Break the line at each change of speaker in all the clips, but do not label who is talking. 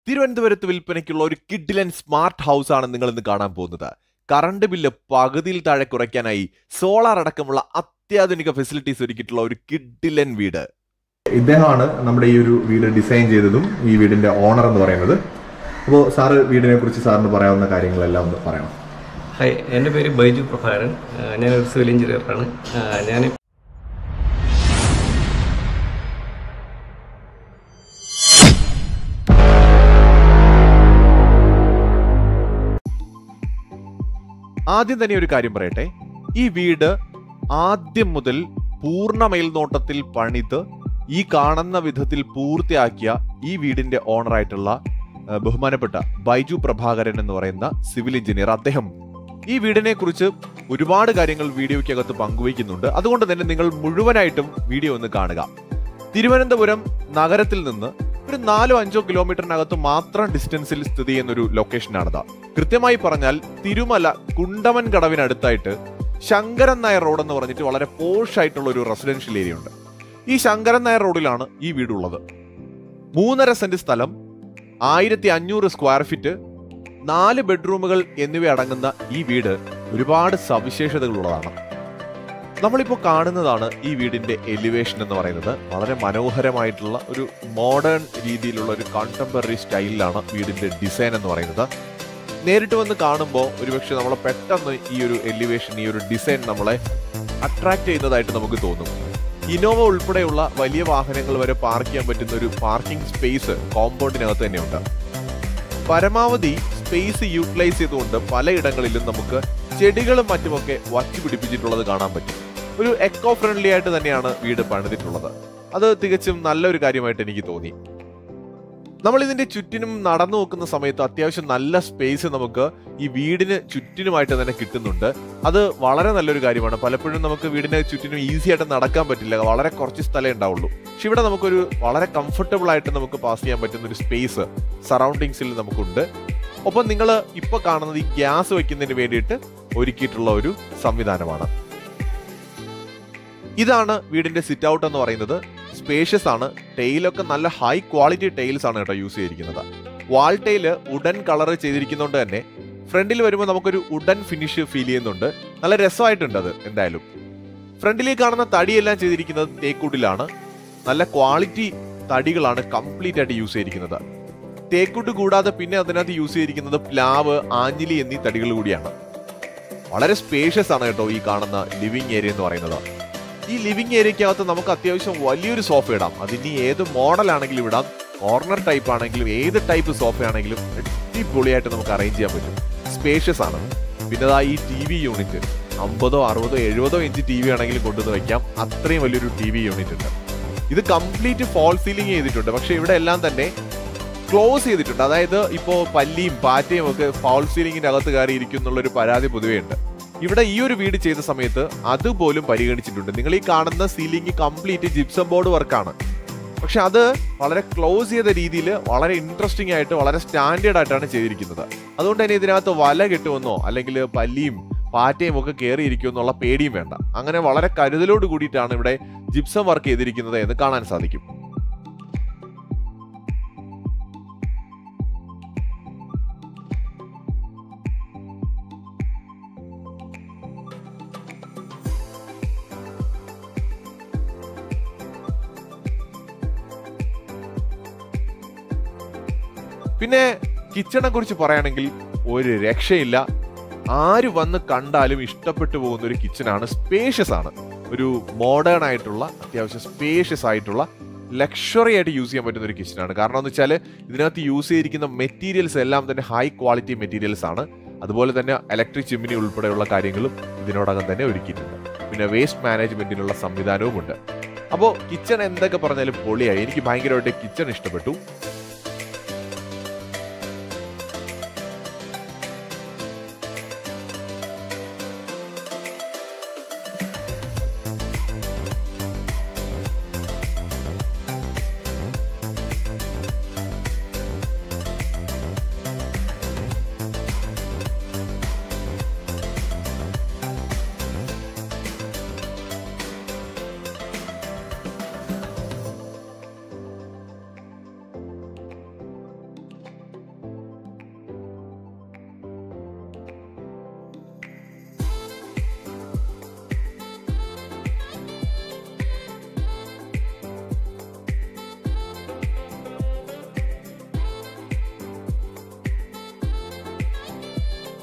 തിരുവനന്തപുരത്ത് വിൽപ്പനയ്ക്കുള്ള ഒരു കിഡിലൻ സ്മാർട്ട് ഹൗസ് ആണ് നിങ്ങൾ ഇന്ന് കാണാൻ പോകുന്നത് കറണ്ട് ബില്ല് പകുതിയിൽ താഴെ കുറയ്ക്കാനായി സോളാർ അടക്കമുള്ള അത്യാധുനിക ഫെസിലിറ്റീസ് ഒരുക്കിയിട്ടുള്ള ഒരു കിഡിലൻ വീട്
ഇദ്ദേഹമാണ് നമ്മുടെ ഈ ഒരു വീട് ഡിസൈൻ ചെയ്തതും ഈ വീടിന്റെ ഓണർ എന്ന് പറയുന്നത് അപ്പോൾ സാറ് വീടിനെ കുറിച്ച് സാറിന് പറയാവുന്ന കാര്യങ്ങളെല്ലാം ഒന്ന് പറയണം
ഹായ് എൻ്റെ പേര് ബൈജു പ്രഭാകരൻ ആ, ഞാനൊരു സിവിൽ എഞ്ചിനീയറാണ് ആ, ഞാൻ
ആദ്യം തന്നെ ഒരു കാര്യം പറയട്ടെ ഈ വീട് ആദ്യം മുതൽ പൂർണ്ണ മേൽനോട്ടത്തിൽ പണിത് ഈ കാണുന്ന വിധത്തിൽ പൂർത്തിയാക്കിയ ഈ വീടിന്റെ ഓണറായിട്ടുള്ള ആ, ബഹുമാനപ്പെട്ട ബൈജു പ്രഭാകരൻ എന്ന് പറയുന്ന സിവിൽ എഞ്ചിനീയർ അദ്ദേഹം ഈ വീടിനെ കുറിച്ച് ഒരുപാട് കാര്യങ്ങൾ വീഡിയോയ്ക്കകത്ത് പങ്കുവയ്ക്കുന്നുണ്ട് അതുകൊണ്ട് തന്നെ നിങ്ങൾ മുഴുവനായിട്ടും വീഡിയോ ഒന്ന് കാണുക തിരുവനന്തപുരം നഗരത്തിൽ നിന്ന് ഒരു നാലോ അഞ്ചോ കിലോമീറ്ററിനകത്ത് മാത്രം ഡിസ്റ്റൻസിൽ സ്ഥിതി ചെയ്യുന്ന ഒരു ലൊക്കേഷനാണിത് കൃത്യമായി പറഞ്ഞാൽ തിരുമല കുണ്ടമൻ കടവിനടുത്തായിട്ട് ശങ്കരൻ നായർ റോഡ് എന്ന് പറഞ്ഞിട്ട് വളരെ പോഷ് ആയിട്ടുള്ള ഒരു റെസിഡൻഷ്യൽ ഏരിയ ഉണ്ട് ഈ ശങ്കരൻ നായർ റോഡിലാണ് ഈ വീടുള്ളത് മൂന്നര സെന്റ് സ്ഥലം ആയിരത്തി അഞ്ഞൂറ് സ്ക്വയർ ഫീറ്റ് നാല് ബെഡ്റൂമുകൾ എന്നിവ അടങ്ങുന്ന ഈ വീട് ഒരുപാട് സവിശേഷതകളുള്ളതാണ് നമ്മളിപ്പോൾ കാണുന്നതാണ് ഈ വീടിന്റെ എലിവേഷൻ എന്ന് പറയുന്നത് വളരെ മനോഹരമായിട്ടുള്ള ഒരു മോഡേൺ രീതിയിലുള്ള ഒരു കോണ്ടംപററി സ്റ്റൈലിലാണ് വീടിന്റെ ഡിസൈൻ എന്ന് പറയുന്നത് നേരിട്ട് വന്ന് കാണുമ്പോൾ ഒരുപക്ഷെ നമ്മളെ പെട്ടെന്ന് ഈ ഒരു എലിവേഷൻ ഈ ഒരു ഡിസൈൻ നമ്മളെ അട്രാക്ട് ചെയ്യുന്നതായിട്ട് നമുക്ക് തോന്നും ഇനോവ ഉൾപ്പെടെയുള്ള വലിയ വാഹനങ്ങൾ വരെ പാർക്ക് ചെയ്യാൻ പറ്റുന്ന ഒരു പാർക്കിംഗ് സ്പേസ് കോമ്പൗണ്ടിനകത്ത് തന്നെയുണ്ട് പരമാവധി സ്പേസ് യൂട്ടിലൈസ് ചെയ്തുകൊണ്ട് പലയിടങ്ങളിലും നമുക്ക് ചെടികളും മറ്റുമൊക്കെ വച്ചു പിടിപ്പിച്ചിട്ടുള്ളത് കാണാൻ പറ്റും ഒരു എക്കോ ഫ്രണ്ട്ലി ആയിട്ട് തന്നെയാണ് വീട് പണിതിട്ടുള്ളത് അത് തികച്ചും നല്ലൊരു കാര്യമായിട്ട് എനിക്ക് തോന്നി നമ്മൾ ഇതിന്റെ ചുറ്റിനും നടന്നു നോക്കുന്ന സമയത്ത് അത്യാവശ്യം നല്ല സ്പേസ് നമുക്ക് ഈ വീടിന് ചുറ്റിനുമായിട്ട് തന്നെ കിട്ടുന്നുണ്ട് അത് വളരെ നല്ലൊരു കാര്യമാണ് പലപ്പോഴും നമുക്ക് വീടിന് ചുറ്റിനും ഈസി ആയിട്ട് നടക്കാൻ പറ്റില്ല വളരെ കുറച്ച് സ്ഥലമേ ഉണ്ടാവുള്ളൂ പക്ഷെ ഇവിടെ നമുക്കൊരു വളരെ കംഫർട്ടബിൾ ആയിട്ട് നമുക്ക് പാസ് ചെയ്യാൻ പറ്റുന്ന ഒരു സ്പേസ് സറൗണ്ടിങ്സിൽ നമുക്കുണ്ട് ഒപ്പം നിങ്ങൾ ഇപ്പൊ കാണുന്നത് ഈ ഗ്യാസ് വെക്കുന്നതിന് വേണ്ടിയിട്ട് ഒരുക്കിയിട്ടുള്ള ഒരു സംവിധാനമാണ് ഇതാണ് വീടിന്റെ സിറ്റ് ഔട്ട് എന്ന് പറയുന്നത് സ്പേഷ്യസ് ആണ് ടൈലൊക്കെ നല്ല ഹൈ ക്വാളിറ്റി ടൈൽസ് ആണ് കേട്ടോ യൂസ് ചെയ്തിരിക്കുന്നത് വാൾ ടൈല് ഉഡൻ കളർ ചെയ്തിരിക്കുന്നതുകൊണ്ട് തന്നെ ഫ്രണ്ടിൽ വരുമ്പോൾ നമുക്കൊരു ഉഡൻ ഫിനിഷ് ഫീൽ ചെയ്യുന്നുണ്ട് നല്ല രസമായിട്ടുണ്ട് അത് എന്തായാലും ഫ്രണ്ടിൽ കാണുന്ന തടിയെല്ലാം ചെയ്തിരിക്കുന്നത് തേക്കൂട്ടിലാണ് നല്ല ക്വാളിറ്റി തടികളാണ് കംപ്ലീറ്റ് ആയിട്ട് യൂസ് ചെയ്തിരിക്കുന്നത് തേക്കൂട്ട് കൂടാതെ പിന്നെ അതിനകത്ത് യൂസ് ചെയ്തിരിക്കുന്നത് പ്ലാവ് ആഞ്ഞിലി എന്നീ തടികൾ കൂടിയാണ് വളരെ സ്പേഷ്യസ് ആണ് കേട്ടോ ഈ കാണുന്ന ലിവിങ് ഏരിയ എന്ന് പറയുന്നത് ഈ ലിവിങ് ഏരിയക്കകത്ത് നമുക്ക് അത്യാവശ്യം വലിയൊരു സോഫ ഇടാം അതിനി ഏത് മോഡൽ ആണെങ്കിലും ഇടാം കോർണർ ടൈപ്പ് ആണെങ്കിലും ഏത് ടൈപ്പ് സോഫ ആണെങ്കിലും അടിപൊളിയായിട്ട് നമുക്ക് അറേഞ്ച് ചെയ്യാൻ പറ്റും സ്പേഷ്യസ് ആണ് പിന്നെ ദാ ഈ ടി വി യൂണിറ്റ് അമ്പതോ അറുപതോ എഴുപതോ ഇഞ്ച് ടി വി ആണെങ്കിലും കൊണ്ടുവന്ന് വെക്കാം അത്രയും വലിയൊരു ടി വി യൂണിറ്റ് ഉണ്ട് ഇത് കംപ്ലീറ്റ് ഫോൾ സീലിംഗ് ചെയ്തിട്ടുണ്ട് പക്ഷെ ഇവിടെ എല്ലാം തന്നെ ക്ലോസ് ചെയ്തിട്ടുണ്ട് അതായത് ഇപ്പോ പല്ലിയും പാറ്റയും ഒക്കെ ഫൗൾ സീലിംഗിന്റെ അകത്ത് കയറി ഇരിക്കുന്നുള്ള ഒരു പരാതി പൊതുവേ ഉണ്ട് ഇവിടെ ഈ ഒരു വീട് ചെയ്ത സമയത്ത് അതുപോലും പരിഗണിച്ചിട്ടുണ്ട് നിങ്ങൾ ഈ കാണുന്ന സീലിംഗ് കംപ്ലീറ്റ് ജിപ്സം ബോർഡ് വർക്കാണ് പക്ഷെ അത് വളരെ ക്ലോസ് ചെയ്ത രീതിയിൽ വളരെ ഇൻട്രസ്റ്റിംഗ് ആയിട്ട് വളരെ സ്റ്റാൻഡേർഡ് ആയിട്ടാണ് ചെയ്തിരിക്കുന്നത് അതുകൊണ്ട് തന്നെ ഇതിനകത്ത് വല കെട്ടുമെന്നോ അല്ലെങ്കിൽ പല്ലിയും പാറ്റയും ഒക്കെ കയറിയിരിക്കുമോ എന്നുള്ള പേടിയും വേണ്ട അങ്ങനെ വളരെ കരുതലോട് കൂടിയിട്ടാണ് ഇവിടെ ജിപ്സം വർക്ക് ചെയ്തിരിക്കുന്നത് എന്ന് കാണാൻ സാധിക്കും പിന്നെ കിച്ചണെ കുറിച്ച് പറയുകയാണെങ്കിൽ ഒരു രക്ഷയില്ല ആര് വന്ന് കണ്ടാലും ഇഷ്ടപ്പെട്ടു പോകുന്ന ഒരു കിച്ചണാണ് സ്പേഷ്യസ് ആണ് ഒരു മോഡേൺ ആയിട്ടുള്ള അത്യാവശ്യം സ്പേഷ്യസ് ആയിട്ടുള്ള ലക്ഷറി ആയിട്ട് യൂസ് ചെയ്യാൻ പറ്റുന്ന ഒരു കിച്ചണാണ് കാരണം എന്ന് വെച്ചാൽ ഇതിനകത്ത് യൂസ് ചെയ്തിരിക്കുന്ന മെറ്റീരിയൽസ് എല്ലാം തന്നെ ഹൈ ക്വാളിറ്റി മെറ്റീരിയൽസ് ആണ് അതുപോലെ തന്നെ ഇലക്ട്രിക് ചിമ്മിനി ഉൾപ്പെടെയുള്ള കാര്യങ്ങളും ഇതിനോടകം തന്നെ ഒരുക്കിയിട്ടുണ്ട് പിന്നെ വേസ്റ്റ് മാനേജ്മെന്റിനുള്ള സംവിധാനവും ഉണ്ട് അപ്പോൾ കിച്ചൺ എന്തൊക്കെ പറഞ്ഞാലും പൊളിയായി എനിക്ക് ഭയങ്കരമായിട്ട് കിച്ചൺ ഇഷ്ടപ്പെട്ടു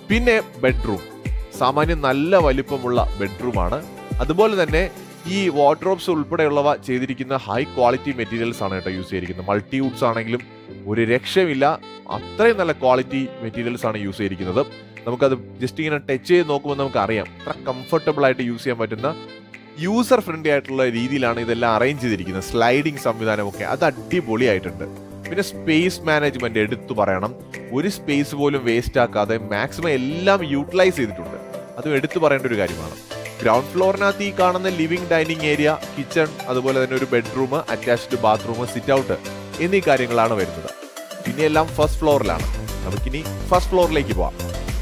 പിന്നെ ബെഡ്റൂം സാമാന്യം നല്ല വലിപ്പമുള്ള ബെഡ്റൂമാണ് അതുപോലെ തന്നെ ഈ വാർഡ്രോബ്സ് ഉൾപ്പെടെയുള്ളവ ചെയ്തിരിക്കുന്ന ഹൈ ക്വാളിറ്റി മെറ്റീരിയൽസ് ആണ് കേട്ടോ യൂസ് ചെയ്തിരിക്കുന്നത് മൾട്ടി വുഡ്സ് ആണെങ്കിലും ഒരു രക്ഷയുമില്ല അത്രയും നല്ല ക്വാളിറ്റി മെറ്റീരിയൽസ് ആണ് യൂസ് ചെയ്തിരിക്കുന്നത് നമുക്കത് ജസ്റ്റ് ഇങ്ങനെ ടച്ച് ചെയ്ത് നോക്കുമ്പോൾ നമുക്ക് അറിയാം അത്ര കംഫർട്ടബിൾ ആയിട്ട് യൂസ് ചെയ്യാൻ പറ്റുന്ന യൂസർ ഫ്രണ്ട്ലി ആയിട്ടുള്ള രീതിയിലാണ് ഇതെല്ലാം അറേഞ്ച് ചെയ്തിരിക്കുന്നത് സ്ലൈഡിംഗ് സംവിധാനമൊക്കെ അത് അടിപൊളിയായിട്ടുണ്ട് പിന്നെ സ്പേസ് മാനേജ്മെന്റ് എടുത്തു പറയണം ഒരു സ്പേസ് പോലും വേസ്റ്റ് ആക്കാതെ മാക്സിമം എല്ലാം യൂട്ടിലൈസ് ചെയ്തിട്ടുണ്ട് അതും എടുത്തു പറയേണ്ട ഒരു കാര്യമാണ് ഗ്രൗണ്ട് ഫ്ലോറിനകത്ത് ഈ കാണുന്ന ലിവിംഗ് ഡൈനിങ് ഏരിയ കിച്ചൺ അതുപോലെ തന്നെ ഒരു bedroom attached bathroom sit out എന്നീ കാര്യങ്ങളാണ് വരുന്നത് പിന്നെ എല്ലാം ഫസ്റ്റ് ഫ്ലോറിലാണ് നമുക്കിനി ഫസ്റ്റ് ഫ്ലോറിലേക്ക് പോവാം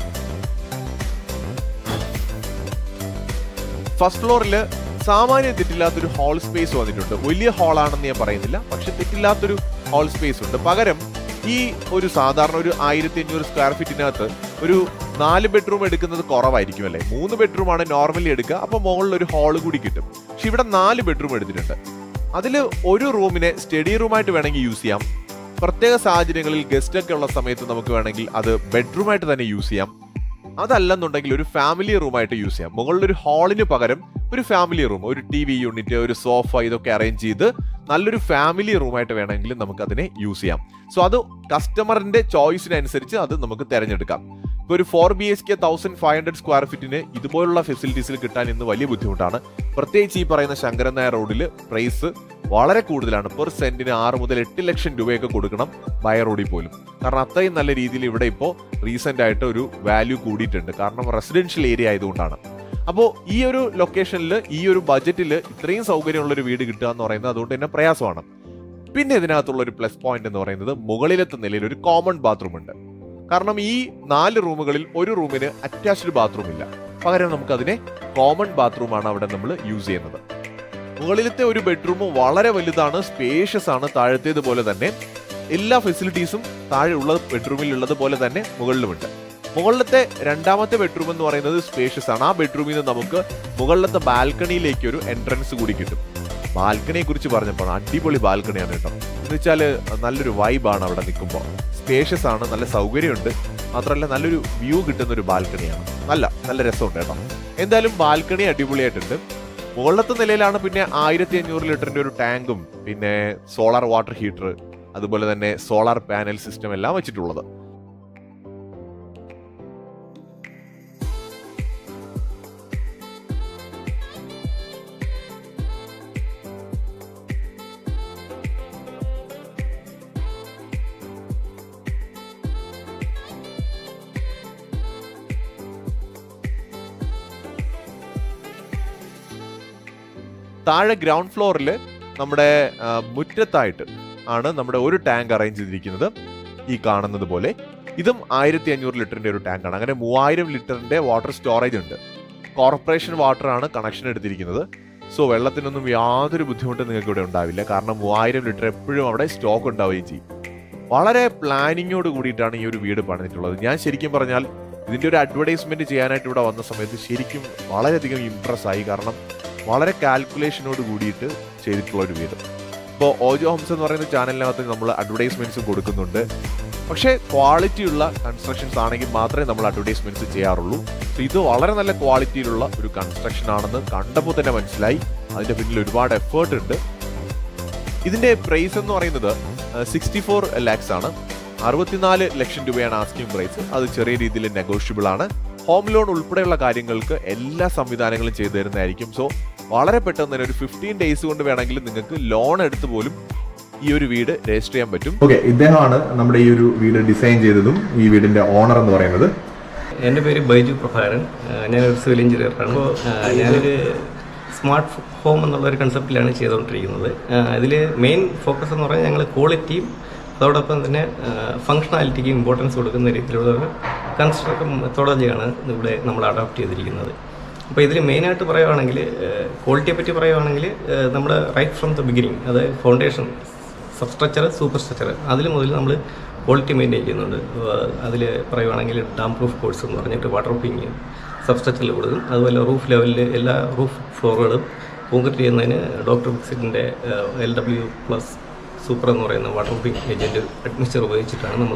ഫസ്റ്റ് ഫ്ലോറിൽ സാമാന്യം തെറ്റില്ലാത്തൊരു ഹാൾ സ്പേസ് വന്നിട്ടുണ്ട് വലിയ ഹാളാണെന്ന് ഞാൻ പറയുന്നില്ല പക്ഷെ തെറ്റില്ലാത്തൊരു ഹാൾ സ്പേസ് ഉണ്ട് പകരം ഈ ഒരു സാധാരണ ഒരു ആയിരത്തി അഞ്ഞൂറ് സ്ക്വയർ ഫീറ്റിനകത്ത് ഒരു നാല് ബെഡ്റൂം എടുക്കുന്നത് കുറവായിരിക്കും അല്ലേ മൂന്ന് ബെഡ്റൂം ആണ് നോർമലി എടുക്കുക അപ്പൊ മുകളിൽ ഒരു ഹാൾ കൂടി കിട്ടും പക്ഷെ ഇവിടെ നാല് ബെഡ്റൂം എടുത്തിട്ടുണ്ട് അതിൽ ഒരു റൂമിനെ സ്റ്റഡി റൂമായിട്ട് വേണമെങ്കിൽ യൂസ് ചെയ്യാം പ്രത്യേക സാഹചര്യങ്ങളിൽ ഗസ്റ്റ് ഒക്കെ ഉള്ള സമയത്ത് നമുക്ക് വേണമെങ്കിൽ അത് ബെഡ്റൂമായിട്ട് തന്നെ യൂസ് ചെയ്യാം അതല്ലെന്നുണ്ടെങ്കിൽ ഒരു ഫാമിലി റൂമായിട്ട് യൂസ് ചെയ്യാം മുകളിൽ ഒരു ഹാളിന് പകരം ഒരു ഫാമിലി റൂം ഒരു ടി വി യൂണിറ്റ് ഒരു സോഫ ഇതൊക്കെ അറേഞ്ച് ചെയ്ത് നല്ലൊരു ഫാമിലി റൂമായിട്ട് വേണമെങ്കിൽ നമുക്ക് അതിനെ യൂസ് ചെയ്യാം സോ അത് കസ്റ്റമറിന്റെ ചോയ്സിനനുസരിച്ച് അത് നമുക്ക് തിരഞ്ഞെടുക്കാം ഇപ്പോൾ ഒരു four B H K thousand five hundred square ഫീറ്റിന് ഇതുപോലുള്ള ഫെസിലിറ്റീസിൽ കിട്ടാൻ ഇന്ന് വലിയ ബുദ്ധിമുട്ടാണ് പ്രത്യേകിച്ച് ഈ പറയുന്ന ശങ്കരൻ നായർ റോഡിൽ പ്രൈസ് വളരെ കൂടുതലാണ് പെർ സെന്റിന് ആറ് മുതൽ എട്ട് ലക്ഷം രൂപയൊക്കെ കൊടുക്കണം ബയ റോഡിൽ പോലും കാരണം അത്രയും നല്ല രീതിയിൽ ഇവിടെ ഇപ്പോൾ റീസെന്റ് ആയിട്ട് ഒരു വാല്യൂ കൂടിയിട്ടുണ്ട് കാരണം റെസിഡൻഷ്യൽ ഏരിയ ആയതുകൊണ്ടാണ് അപ്പോൾ ഈ ഒരു ലൊക്കേഷനിൽ ഈ ഒരു ബജറ്റിൽ ഇത്രയും സൗകര്യമുള്ള ഒരു വീട് കിട്ടുക എന്ന് പറയുന്നത് അതുകൊണ്ട് തന്നെ പ്രയാസമാണ് പിന്നെ ഇതിനകത്തുള്ള ഒരു പ്ലസ് പോയിന്റ് എന്ന് പറയുന്നത് മുകളിലത്തെ നിലയിൽ ഒരു കോമൺ ബാത്റൂം ഉണ്ട് കാരണം ഈ നാല് റൂമുകളിൽ ഒരു റൂമിന് അറ്റാച്ച്ഡ് ബാത്റൂം ഇല്ല പകരം നമുക്ക് അതിനെ കോമൺ ബാത്റൂമാണ് അവിടെ നമ്മൾ യൂസ് ചെയ്യുന്നത് മുകളിലത്തെ ഒരു ബെഡ്റൂം വളരെ വലുതാണ് സ്പേഷ്യസ് ആണ് താഴത്തേതുപോലെ തന്നെ എല്ലാ ഫെസിലിറ്റീസും താഴെ ഉള്ള ബെഡ്റൂമിൽ ഉള്ളത് പോലെ തന്നെ മുകളിലുമുണ്ട് മുകളിലത്തെ രണ്ടാമത്തെ ബെഡ്റൂം എന്ന് പറയുന്നത് സ്പേഷ്യസ് ആണ് ആ ബെഡ്റൂമിൽ നിന്ന് നമുക്ക് മുകളിലത്തെ ബാൽക്കണിയിലേക്ക് ഒരു എൻട്രൻസ് കൂടി കിട്ടും ബാൽക്കണിയെ കുറിച്ച് പറഞ്ഞപ്പോൾ അടിപൊളി ബാൽക്കണിയാണ് കേട്ടോ എന്ന് വെച്ചാൽ നല്ലൊരു വൈബാണ് അവിടെ നിൽക്കുമ്പോൾ സ്പേഷ്യസ് ആണ് നല്ല സൗകര്യമുണ്ട് മാത്രമല്ല നല്ലൊരു വ്യൂ കിട്ടുന്ന ഒരു ബാൽക്കണിയാണ് നല്ല നല്ല രസമുണ്ട് കേട്ടോ എന്തായാലും ബാൽക്കണി അടിപൊളിയായിട്ടുണ്ട് മുകളിലത്തെ നിലയിലാണ് പിന്നെ ആയിരത്തി അഞ്ഞൂറ് ലിറ്ററിന്റെ ഒരു ടാങ്കും പിന്നെ സോളാർ വാട്ടർ ഹീറ്റർ അതുപോലെ തന്നെ സോളാർ പാനൽ സിസ്റ്റം എല്ലാം വെച്ചിട്ടുള്ളത് താഴെ ഗ്രൗണ്ട് ഫ്ലോറിൽ നമ്മുടെ ആ, മുറ്റത്തായിട്ട് ആണ് നമ്മുടെ ഒരു ടാങ്ക് അറേഞ്ച് ചെയ്തിരിക്കുന്നത് ഈ കാണുന്നത് പോലെ ഇതും ആയിരത്തി അഞ്ഞൂറ് ലിറ്ററിന്റെ ഒരു ടാങ്കാണ് അങ്ങനെ മൂവായിരം ലിറ്ററിന്റെ വാട്ടർ സ്റ്റോറേജ് ഉണ്ട് കോർപ്പറേഷൻ വാട്ടർ ആണ് കണക്ഷൻ എടുത്തിരിക്കുന്നത് സോ വെള്ളത്തിനൊന്നും യാതൊരു ബുദ്ധിമുട്ടും നിങ്ങൾക്ക് ഇവിടെ ഉണ്ടാവില്ല കാരണം മൂവായിരം ലിറ്റർ എപ്പോഴും അവിടെ സ്റ്റോക്ക് ഉണ്ടാവുകയും ചെയ്യും വളരെ പ്ലാനിങ്ങോട് കൂടിയിട്ടാണ് ഈ ഒരു വീട് പണിതിട്ടുള്ളത് ഞാൻ ശരിക്കും പറഞ്ഞാൽ ഇതിന്റെ ഒരു അഡ്വർടൈസ്മെന്റ് ചെയ്യാനായിട്ട് ഇവിടെ വന്ന സമയത്ത് ശരിക്കും വളരെയധികം ഇംപ്രസ് ആയി കാരണം വളരെ കാൽക്കുലേഷനോട് കൂടിയിട്ട് ചെയ്തിട്ടുള്ള ഒരു വീട് ഇപ്പോൾ ഓജോ ഹോംസ് എന്ന് പറയുന്ന ചാനലിനകത്ത് നമ്മൾ അഡ്വർടൈസ്മെന്റ്സ് കൊടുക്കുന്നുണ്ട് പക്ഷേ ക്വാളിറ്റി ഉള്ള കൺസ്ട്രക്ഷൻസ് ആണെങ്കിൽ മാത്രമേ നമ്മൾ അഡ്വർടൈസ്മെന്റ്സ് ചെയ്യാറുള്ളൂ സോ ഇത് വളരെ നല്ല ക്വാളിറ്റിയിലുള്ള ഒരു കൺസ്ട്രക്ഷൻ ആണെന്ന് കണ്ടപ്പോൾ തന്നെ മനസ്സിലായി അതിന്റെ പിന്നിൽ ഒരുപാട് എഫേർട്ട് ഉണ്ട് ഇതിന്റെ പ്രൈസ് എന്ന് പറയുന്നത് സിക്സ്റ്റി ഫോർ ലാക്സ് ആണ് അറുപത്തിനാല് ലക്ഷം രൂപയാണ് ആസ്കിംഗ് പ്രൈസ് അത് ചെറിയ രീതിയിൽ നെഗോഷ്യബിൾ ആണ് ഹോം ലോൺ ഉൾപ്പെടെയുള്ള കാര്യങ്ങൾക്ക് എല്ലാ സംവിധാനങ്ങളും ചെയ്തു തരുന്നതായിരിക്കും സോ വളരെ പെട്ടെന്ന് തന്നെ ഒരു ഫിഫ്റ്റീൻ ഡേയ്സ് കൊണ്ട് വേണമെങ്കിൽ നിങ്ങൾക്ക് ലോൺ എടുത്ത് പോലും ഈ ഒരു വീട് രജിസ്റ്റർ ചെയ്യാൻ പറ്റും
ഓക്കെ ഇദ്ദേഹമാണ് നമ്മുടെ ഈ ഒരു വീട് ഡിസൈൻ ചെയ്തതും ഈ വീടിന്റെ ഓണർ എന്ന് പറയുന്നത്
എൻ്റെ പേര് ബൈജു പ്രഭാകരൻ ആ, ഞാനൊരു സിവിൽ എഞ്ചിനീയറാണ് അപ്പോൾ ഞാനൊരു സ്മാർട്ട് ഹോം എന്നുള്ളൊരു കൺസെപ്റ്റിലാണ് ചെയ്തുകൊണ്ടിരിക്കുന്നത് ഇതിൽ മെയിൻ ഫോക്കസ് എന്ന് പറഞ്ഞാൽ ഞങ്ങൾ ക്വാളിറ്റിയും അതോടൊപ്പം തന്നെ ഫങ്ഷണാലിറ്റിക്ക് ഇമ്പോർട്ടൻസ് കൊടുക്കുന്ന രീതിയിലുള്ള ഒരു കൺസ്ട്രക്ഷൻ മെത്തോളജിയാണ് ഇവിടെ നമ്മൾ അഡോപ്റ്റ് ചെയ്തിരിക്കുന്നത് അപ്പോൾ ഇതിൽ മെയിനായിട്ട് പറയുവാണെങ്കിൽ ക്വാളിറ്റിയെ പറ്റി പറയുവാണെങ്കിൽ നമ്മുടെ റൈറ്റ് ഫ്രം ദ ബിഗിനിങ് അതായത് ഫൗണ്ടേഷൻ സബ്സ്ട്രക്ചർ സൂപ്പർ സ്ട്രക്ചർ അതിൽ മുതൽ നമ്മൾ ക്വാളിറ്റി മെയിൻറ്റെയിൻ ചെയ്യുന്നുണ്ട് അതിൽ പറയുവാണെങ്കിൽ ഡാം പ്രൂഫ് കോഴ്സ് എന്ന് പറഞ്ഞിട്ട് വാട്ടർ പ്രൂഫിങ് സബ്സ്ട്രക്ചറിൽ കൊടുക്കും അതുപോലെ റൂഫ് ലെവലിൽ എല്ലാ റൂഫ് ഫ്ലോറുകളും കോൺക്രീറ്റ് ചെയ്യുന്നതിന് ഡോക്ടർ ബിക്സിറ്റിൻ്റെ എൽ ഡബ്ല്യു പ്ലസ് സൂപ്പർ എന്ന് പറയുന്ന വാട്ടർ പ്രൂഫിങ് ഏജൻറ്റ് അഡ്മിക്ചർ ഉപയോഗിച്ചിട്ടാണ് നമ്മൾ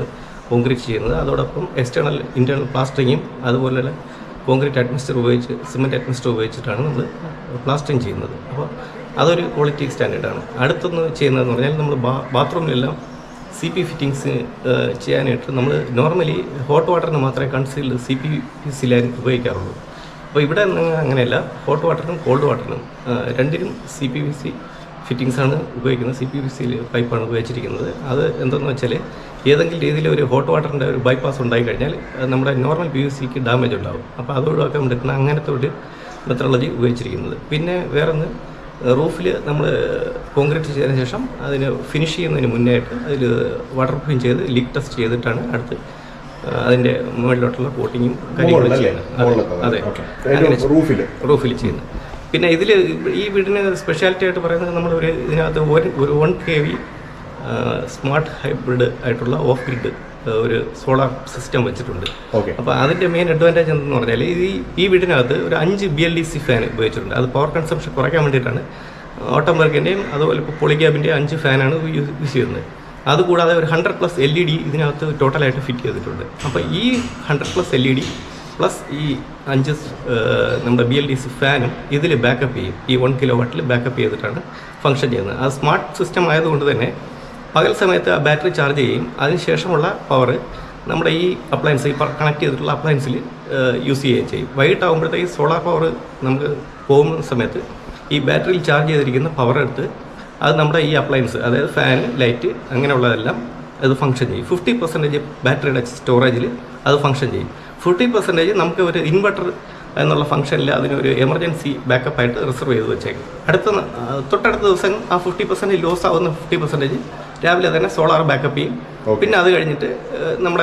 കോൺക്രീറ്റ് ചെയ്യുന്നത് അതോടൊപ്പം എക്സ്റ്റേണൽ ഇൻറ്റേർണൽ പ്ലാസ്റ്ററിങ്ങും അതുപോലെ കോൺക്രീറ്റ് അഡ്മിസ്റ്റർ ഉപയോഗിച്ച് സിമെൻറ്റ് അഡ്മിസ്റ്റർ ഉപയോഗിച്ചിട്ടാണ് നമ്മൾ പ്ലാസ്റ്ററിങ് ചെയ്യുന്നത് അപ്പോൾ അതൊരു ക്വാളിറ്റി സ്റ്റാൻഡേർഡാണ് അടുത്തൊന്ന് ചെയ്യുന്നതെന്ന് പറഞ്ഞാൽ നമ്മൾ ബാ ബാത്റൂമിലെല്ലാം സി പി ഫിറ്റിങ്സ് ചെയ്യാനായിട്ട് നമ്മൾ നോർമലി ഹോട്ട് വാട്ടറിന് മാത്രമേ concealed C P C line ഉപയോഗിക്കാറുള്ളൂ അപ്പോൾ ഇവിടെ അങ്ങ- അങ്ങനെയല്ല ഹോട്ട് വാട്ടറിനും കോൾഡ് വാട്ടറിനും ആ, രണ്ടിനും C P V C fittings ആണ് ഉപയോഗിക്കുന്നത് സി പി വി സി പൈപ്പാണ് ഉപയോഗിച്ചിരിക്കുന്നത് അത് എന്തെന്ന് വെച്ചാൽ ഏതെങ്കിലും രീതിയിൽ ഒരു ഹോട്ട് വാട്ടറിൻ്റെ ഒരു ബൈപ്പാസ് ഉണ്ടായി കഴിഞ്ഞാൽ അത് നമ്മുടെ നോർമൽ പി യു സിക്ക് ഡാമേജ് ഉണ്ടാകും അപ്പോൾ അത് ഒഴിവാക്കാൻ വേണ്ടിയിട്ടാണ് അങ്ങനത്തെ ഒരു മെത്തഡോളജി ഉപയോഗിച്ചിരിക്കുന്നത് പിന്നെ വേറൊന്ന് റൂഫിൽ നമ്മൾ കോൺക്രീറ്റ് ചെയ്തതിന് ശേഷം അതിന് ഫിനിഷ് ചെയ്യുന്നതിന് മുന്നേ ആയിട്ട് അതിൽ വാട്ടർ പ്രൂഫിങ് ചെയ്ത് ലീക്ക് ടെസ്റ്റ് ചെയ്തിട്ടാണ് അടുത്ത് ആ, അതിൻ്റെ മുകളിലോട്ടുള്ള കോട്ടിങ്ങും കാര്യങ്ങളും
മുകളിലല്ലേ?
ചെയ്യുന്നത് അതെ,
മുകളിലൊക്കെ
അതെ
ഓക്കെ
അങ്ങനെ
ഏറ്റവും റൂഫിൽ
റൂഫിൽ ചെയ്യുന്നത് പിന്നെ ഇതിൽ ഈ വീടിന് സ്പെഷ്യാലിറ്റി ആയിട്ട് പറയുന്നത് നമ്മൾ ഒരു ഇതിനകത്ത് ഒരു ഒരു one K V smart hybrid ആയിട്ടുള്ള ഓഫ് ഗ്രിഡ് ഒരു സോളാർ സിസ്റ്റം വെച്ചിട്ടുണ്ട്
ഓക്കെ
അപ്പോൾ അതിൻ്റെ മെയിൻ അഡ്വാൻറ്റേജ് എന്തെന്ന് പറഞ്ഞാൽ ഈ ഈ വീടിനകത്ത് ഒരു അഞ്ച് B L D C fan ഉപയോഗിച്ചിട്ടുണ്ട് അത് പവർ കൺസംഷൻ കുറയ്ക്കാൻ വേണ്ടിയിട്ടാണ് ഓട്ടോമാർക്കിൻ്റെയും അതുപോലെ ഇപ്പോൾ പൊളിഗ്യാബിൻ്റെയും അഞ്ച് ഫാനാണ് യൂസ് ചെയ്യുന്നത് അതുകൂടാതെ ഒരു hundred plus L E D ഇതിനകത്ത് ടോട്ടലായിട്ട് ഫിറ്റ് ചെയ്തിട്ടുണ്ട് അപ്പോൾ ഈ hundred plus L E D plus ഈ അഞ്ച് സ്, ഏഹ്, നമ്മുടെ ബി എൽ ഡി സി ഫാനും ഇതിൽ ബാക്കപ്പ് ചെയ്യും ഈ വൺ കിലോ വാട്ടിൽ ബാക്കപ്പ് ചെയ്തിട്ടാണ് ഫംഗ്ഷൻ ചെയ്യുന്നത് അത് സ്മാർട്ട് സിസ്റ്റം ആയതുകൊണ്ട് തന്നെ പകൽ സമയത്ത് ആ ബാറ്ററി ചാർജ് ചെയ്യും അതിനുശേഷമുള്ള പവർ നമ്മുടെ ഈ അപ്ലയൻസ് ഈ കണക്ട് ചെയ്തിട്ടുള്ള അപ്ലയൻസിൽ യൂസ് ചെയ്യുകയും ചെയ്യും വൈകിട്ടാകുമ്പോഴത്തേക്ക് സോളാർ പവർ നമുക്ക് പോകുന്ന സമയത്ത് ഈ ബാറ്ററിയിൽ ചാർജ് ചെയ്തിരിക്കുന്ന പവർ എടുത്ത് അത് നമ്മുടെ ഈ അപ്ലയൻസ് അതായത് ഫാൻ ലൈറ്റ് അങ്ങനെയുള്ളതെല്ലാം അത് ഫംഗ്ഷൻ ചെയ്യും ഫിഫ്റ്റി പെർസെൻറ്റേജ് ബാറ്ററിയുടെ സ്റ്റോറേജിൽ അത് ഫംഗ്ഷൻ ചെയ്യും ഫിഫ്റ്റി പെർസെൻറ്റേജ് നമുക്ക് ഒരു ഇൻവെർട്ടർ എന്നുള്ള ഫംഗ്ഷനിൽ അതിനൊരു എമർജൻസി ബാക്കപ്പ് ആയിട്ട് റിസർവ് ചെയ്ത് വെച്ചേക്കും അടുത്ത ന- ആ, തൊട്ടടുത്ത ദിവസം ആ ഫിഫ്റ്റി പെർസെൻറ്റേജ് ലോസ് ആവുന്ന ഫിഫ്റ്റി പെർസെൻറ്റേജ് രാവിലെ തന്നെ സോളാർ ബാക്കപ്പ് ചെയ്യും
Okay.
പിന്നെ അത് കഴിഞ്ഞിട്ട് ഏഹ്, നമ്മുടെ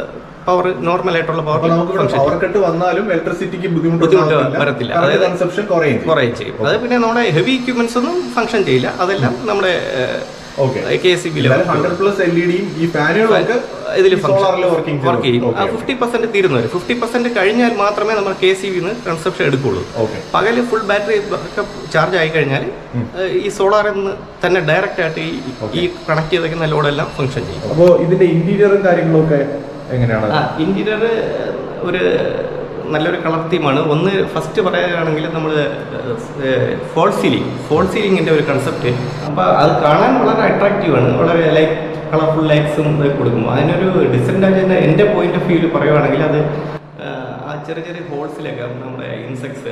പവർ നോർമൽ ആയിട്ടുള്ള
അപ്പൊ
പവർ
നമുക്ക്
ഫംഗ്ഷൻ
പവർ കട്ട് വന്നാലും ഇലക്ട്രിസിറ്റിക്ക് ബുദ്ധിമുട്ട്
ബുദ്ധിമുട്ട്
ഉണ്ടാവത്തില്ല.
വരത്തില്ല.
Current
അതായത്
consumption കുറയും ചെയ്യും.
കുറയും ചെയ്യും അത് പിന്നെ നമ്മുടെ ഹെവി എക്യുപ്മെന്റ്സ് ഒന്നും ഫംഗ്ഷൻ ചെയ്യില്ല അതെല്ലാം നമ്മുടെ
Okay.
കെ എസ് സി ബിയിൽ
എന്തായാലും 100 പ്ലസ് എൽ ഇ ഡിയും ഈ ഫാനുകളൊക്കെ
ഇതിൽ
സോളാറിൽ വർക്കിംഗ്
വർക്ക് ചെയ്യും ആ ഫിഫ്റ്റി പെർസെന്റ് തീരുന്നവർ ഫിഫ്റ്റി പെർസെന്റ് കഴിഞ്ഞാൽ മാത്രമേ നമ്മൾ കെ സി ബിന്ന് കൺസപ്ഷൻ എടുക്കുള്ളൂ
ഓക്കെ
പകല് ഫുൾ ബാറ്ററി ബാക്കപ്പ് ചാർജ് ആയി കഴിഞ്ഞാൽ ഈ സോളാറിൽ നിന്ന് തന്നെ ഡയറക്റ്റ് ആയിട്ട് ഈ ഈ കണക്ട് ചെയ്തേക്കുന്ന ലോഡെല്ലാം ഫംഗ്ഷൻ ചെയ്യും
അപ്പോ ഇതിന്റെ ഇന്റീരിയറും കാര്യങ്ങളും ഒക്കെ എങ്ങനെയാണ്
ആ ഇന്റീരിയർ ഒരു നല്ലൊരു കളർ തീമാണ് ഒന്ന് ഫസ്റ്റ് പറയുകയാണെങ്കിൽ നമ്മൾ ഫോൾ സീലിംഗ് ഫോൾ സീലിംഗിന്റെ ഒരു കൺസെപ്റ്റ് അപ്പോൾ അത് കാണാൻ വളരെ അട്രാക്റ്റീവ് ആണ് വളരെ ലൈറ്റ് കളർഫുൾ ലൈറ്റ്സും കൊടുക്കുമ്പോൾ അതിനൊരു ഡിസഡ്വാൻറ്റേജ് എൻ്റെ പോയിന്റ് ഓഫ് വ്യൂവിൽ പറയുവാണെങ്കിൽ അത് ആ, ആ ചെറിയ ചെറിയ ഹോൾസിലൊക്കെ നമ്മുടെ ഇൻസെക്ട്സ്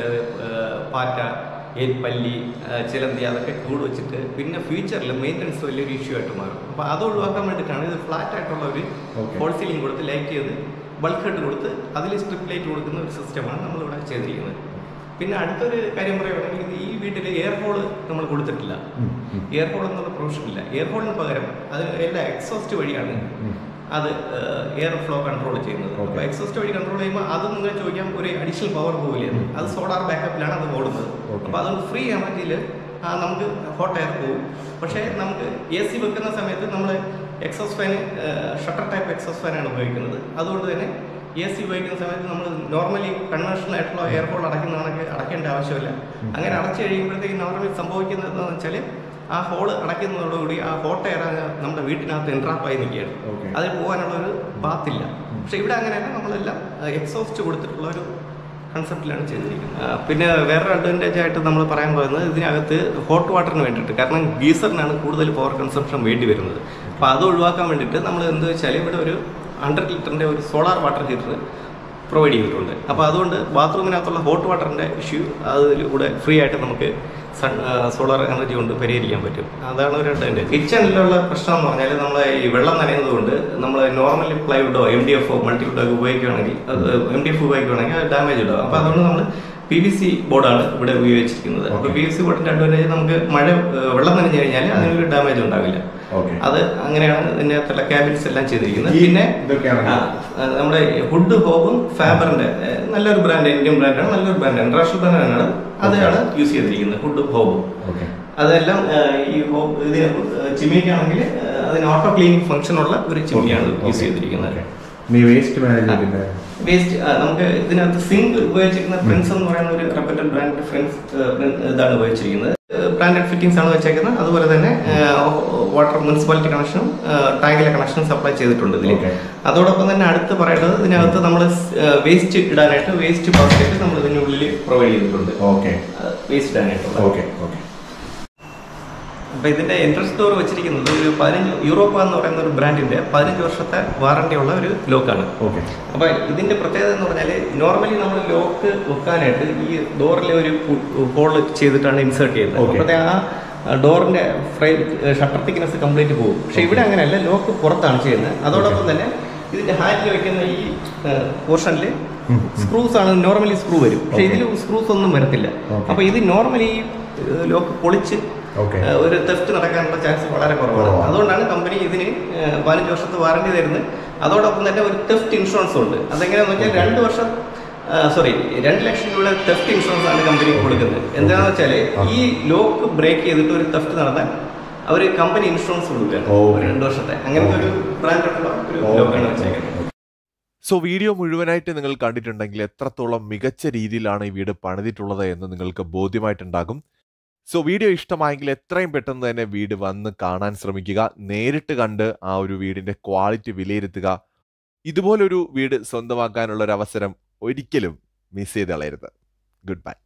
പാറ്റ ഏൽപ്പല്ലി ആ, ചിലന്തി അതൊക്കെ കൂട് വെച്ചിട്ട് പിന്നെ ഫ്യൂച്ചറിൽ മെയിൻ്റനൻസ് വലിയൊരു ഇഷ്യൂ ആയിട്ട് മാറും അപ്പോൾ അത് ഒഴിവാക്കാൻ വേണ്ടിയിട്ടാണ് ഇത് ഫ്ലാറ്റ് ആയിട്ടുള്ള ഒരു
Okay.
ഹോൾ സീലിംഗ് കൊടുത്ത് ലൈറ്റ് ചെയ്ത് ബൾക്ക് ഹെഡ് കൊടുത്ത് അതിൽ സ്ട്രിപ്പ് ലൈറ്റ് കൊടുക്കുന്ന ഒരു സിസ്റ്റമാണ് നമ്മളിവിടെ ചെയ്തിരിക്കുന്നത് പിന്നെ അടുത്തൊരു കാര്യം പറയുകയാണെങ്കിൽ ഇത് ഈ വീട്ടിൽ എയർ ഹോൾ നമ്മൾ കൊടുത്തിട്ടില്ല എയർ ഹോൾ എന്നുള്ള പ്രൊവിഷൻ ഇല്ല എയർ ഹോളിന് പകരം അത് എല്ലാ എക്സോസ്റ്റ് വഴിയാണ് അത് എയർ ഫ്ലോ കൺട്രോൾ ചെയ്യുന്നത്
Okay.
അപ്പോൾ എക്സോസ്റ്റ് വഴി കൺട്രോൾ ചെയ്യുമ്പോൾ അത് നിങ്ങൾ ചോദിക്കാം ഒരു അഡീഷണൽ പവർ പോകില്ലേ അത് സോളാർ ബാക്കപ്പിലാണ് അത് ഓടുന്നത്
Okay.
അപ്പോൾ അതുകൊണ്ട് ഫ്രീ എനർജിയിൽ നമുക്ക് ഹോട്ട് എയർ പോകും പക്ഷേ നമുക്ക് എ സി വെക്കുന്ന സമയത്ത് നമ്മൾ exhaust fan shutter type exhaust ഫാനാണ് ഉപയോഗിക്കുന്നത് അതുകൊണ്ട് തന്നെ എ സി ഉപയോഗിക്കുന്ന സമയത്ത് നമ്മൾ നോർമലി കൺവെൻഷണൽ ആയിട്ടുള്ള എയർ ഹോൾ അടയ്ക്കുന്നതാണെങ്കിൽ അടയ്ക്കേണ്ട ആവശ്യമില്ല അങ്ങനെ അടച്ചു കഴിയുമ്പോഴത്തേക്ക് നോർമലി സംഭവിക്കുന്നത് എന്താണെന്ന് വെച്ചാൽ ആ ഹോൾ അടയ്ക്കുന്നതോടുകൂടി ആ ഹോട്ട് എയർ നമ്മുടെ വീട്ടിനകത്ത് എൻട്രാപ്പായി നിൽക്കുകയാണ്
Okay.
അതിൽ പോകാനുള്ള ഒരു പാത്തില്ല പക്ഷെ ഇവിടെ അങ്ങനെയല്ല നമ്മളെല്ലാം എക്സോസ്റ്റ് കൊടുത്തിട്ടുള്ള ഒരു കൺസെപ്റ്റിലാണ് ചെയ്തിരിക്കുന്നത് ആ, പിന്നെ വേറൊരു അഡ്വാൻറ്റേജ് ആയിട്ട് നമ്മൾ പറയാൻ പോകുന്നത് ഇതിനകത്ത് ഹോട്ട് വാട്ടറിന് വേണ്ടിയിട്ട് കാരണം ഗീസറിനാണ് കൂടുതൽ പവർ കൺസംഷൻ വേണ്ടി വരുന്നത് അപ്പോൾ അത് ഒഴിവാക്കാൻ വേണ്ടിയിട്ട് നമ്മൾ എന്ത് വെച്ചാൽ ഇവിടെ ഒരു ഹൺഡ്രഡ് ലിറ്ററിൻ്റെ ഒരു സോളാർ വാട്ടർ ഹീറ്റർ പ്രൊവൈഡ് ചെയ്തിട്ടുണ്ട് അപ്പോൾ അതുകൊണ്ട് ബാത്റൂമിനകത്തുള്ള ഹോട്ട് വാട്ടറിൻ്റെ ഇഷ്യൂ അതിലൂടെ ഫ്രീ ആയിട്ട് നമുക്ക് സൺ സോളാർ എനർജി കൊണ്ട് പരിഹരിക്കാൻ പറ്റും അതാണ് ഒരു അഡ്വാൻറ്റേജ് കിച്ചണിലുള്ള പ്രശ്നം എന്ന് പറഞ്ഞാൽ നമ്മൾ ഈ വെള്ളം നനയുന്നത് കൊണ്ട് നമ്മൾ നോർമലി പ്ലൈവുഡോ എം ഡി എഫോ മൾട്ടിവുഡോ ഒക്കെ ഉപയോഗിക്കുകയാണെങ്കിൽ അത് എം ഡി എഫ് ഉപയോഗിക്കുകയാണെങ്കിൽ അത് ഡാമേജ് ഉണ്ടാവും അപ്പോൾ അതുകൊണ്ട് നമ്മൾ പി വി സി ബോർഡാണ് ഇവിടെ ഉപയോഗിച്ചിരിക്കുന്നത് അപ്പോൾ പി വി സി ബോർഡിൻ്റെ അഡ്വാൻറ്റേജ് നമുക്ക് മഴ ഏഹ്, വെള്ളം നനഞ്ഞു കഴിഞ്ഞാൽ അതിനൊരു ഡാമേജ് ഉണ്ടാവില്ല
ഓക്കെ
അത് അങ്ങനെയാണ് ഇതിനകത്തുള്ള ക്യാബിൻസ് എല്ലാം ചെയ്തിരിക്കുന്നത്
ഈ
പിന്നെ
ഇതൊക്കെയാണ്
ആ, ആ, നമ്മുടെ ഹുഡ് ഹോബും ഫാബറിന്റെ ഏ, നല്ലൊരു ബ്രാൻഡ് ഇന്ത്യൻ ബ്രാൻഡാണ് നല്ലൊരു ബ്രാൻഡ് ഇന്റർനാഷണൽ ബ്രാൻഡാണ് അതാണ് യൂസ് ചെയ്തിരിക്കുന്നത് ഹുഡ് ഹോബും
ഓക്കെ
അതെല്ലാം ഏ, ഈ ഹോബ് ഇതിന് ചിമ്മിക്കാണെങ്കിൽ അതിന് ഓട്ടോ ക്ലീനിങ് ഫംഗ്ഷൻ ഉള്ള ഒരു ചിമ്മിയാണ് യൂസ് ചെയ്തിരിക്കുന്നത്
നീ വേസ്റ്റ് മാനേജ്മെന്റിന്റെ
വേസ്റ്റ് നമുക്ക് ഇതിനകത്ത് സിങ്ക് ഉപയോഗിച്ചിരിക്കുന്ന ഫ്രണ്ട്സ് എന്ന് പറയുന്ന ഒരു റെപ്യൂട്ടഡ് ബ്രാൻഡ് ഫ്രണ്ട്സ് ഇതാണ് ഉപയോഗിച്ചിരിക്കുന്നത് ബ്രാൻഡഡ് ഫിറ്റിംഗ്സ് ആണ് വെച്ചേക്കുന്നത് അതുപോലെ തന്നെ വാട്ടർ മുനിസിപ്പാലിറ്റി കണക്ഷനും ടാങ്കിലെ കണക്ഷനും സപ്ലൈ ചെയ്തിട്ടുണ്ട് ഇതിൽ
Okay.
അതോടൊപ്പം തന്നെ അടുത്ത് പറയേണ്ടത് ഇതിനകത്ത് നമ്മൾ വേസ്റ്റ് ഇടാനായിട്ട് വേസ്റ്റ് ബാസ്ക്കറ്റ് നമ്മൾ ഇതിനുള്ളിൽ പ്രൊവൈഡ് ചെയ്തിട്ടുണ്ട്
ഓക്കെ
വേസ്റ്റ് ഇടാനായിട്ടുള്ള
ഓക്കെ ഓക്കെ
അപ്പൊ ഇതിന്റെ എൻട്രൻസ് ഡോർ വെച്ചിരിക്കുന്നത് ഒരു പതിനഞ്ച് യൂറോപ്പ എന്ന് പറയുന്ന ഒരു ബ്രാൻഡിന്റെ പതിനഞ്ച് വർഷത്തെ വാറണ്ടി ഉള്ള ഒരു ലോക്കാണ്
ഓക്കെ
അപ്പൊ ഇതിന്റെ പ്രത്യേകത എന്ന് പറഞ്ഞാൽ നോർമലി നമ്മൾ ലോക്ക് വെക്കാനായിട്ട് ഈ ഡോറിലെ ഒരു ഹോൾ ചെയ്തിട്ടാണ് ഇൻസേർട്ട് ചെയ്യുന്നത്
Okay.
അപ്പോഴത്തെ ആ ഡോറിന്റെ ഫ്രെയിം ഷട്ടർ തിക്നെസ് കംപ്ലീറ്റ് പോകും പക്ഷെ ഇവിടെ അങ്ങനെയല്ല ലോക്ക് പുറത്താണ് ചെയ്യുന്നത് അതോടൊപ്പം തന്നെ ഇതിന്റെ ഹാൻഡിൽ വെക്കുന്ന ഈ പോർഷനിൽ സ്ക്രൂസ് ആണ് നോർമലി സ്ക്രൂ വരും പക്ഷെ ഇതിൽ സ്ക്രൂസ് ഒന്നും വരത്തില്ല
Okay.
അപ്പൊ ഇത് നോർമലി ലോക്ക് പൊളിച്ച്
ഓക്കെ
ഏഹ് ഒരു തെഫ്റ്റ് നടക്കാനുള്ള ചാൻസ് വളരെ കുറവാണ്
കുറവാണ്.
അതുകൊണ്ടാണ് കമ്പനി ഇതിന് ഏഹ് പതിനഞ്ച് വർഷത്തെ വാറണ്ടി തരുന്നത് അതോടൊപ്പം തന്നെ ഒരു തെഫ്റ്റ് ഇൻഷുറൻസ് ഉണ്ട് അതെങ്ങനെയാന്ന് വെച്ചാൽ രണ്ട് വർഷം സോറി രണ്ട് ലക്ഷം രൂപയുടെ തെഫ്റ്റ് ഇൻഷുറൻസ് ആണ് കമ്പനി കൊടുക്കുന്നത് എന്താണെന്ന് വെച്ചാൽ ഈ ലോക്ക് ബ്രേക്ക് ചെയ്തിട്ട് ഒരു തെഫ്റ്റ് നടന്നാൽ അവർ കമ്പനി ഇൻഷുറൻസ് കൊടുക്കുകയാണ്
Okay.
ഒരു രണ്ട് വർഷത്തെ അങ്ങനത്തെ ഒരു ബ്രാൻഡുള്ള ഒരു ലോക്കാണ് വെച്ചേക്കുന്നത്
സോ വീഡിയോ മുഴുവനായിട്ട് നിങ്ങൾ കണ്ടിട്ടുണ്ടെങ്കിൽ എത്രത്തോളം മികച്ച രീതിയിലാണ് ഈ വീട് പണിതിട്ടുള്ളത് എന്ന് നിങ്ങൾക്ക് ബോധ്യമായിട്ടുണ്ടാകും സോ വീഡിയോ ഇഷ്ടമായെങ്കിൽ എത്രയും പെട്ടെന്ന് തന്നെ വീട് വന്ന് കാണാൻ ശ്രമിക്കുക നേരിട്ട് കണ്ട് ആ ഒരു വീടിന്റെ ക്വാളിറ്റി വിലയിരുത്തുക ഇതുപോലൊരു വീട് സ്വന്തമാക്കാനുള്ള ഒരു അവസരം ഒരിക്കലും മിസ് ചെയ്ത് കളയരുത് ഗുഡ് ബൈ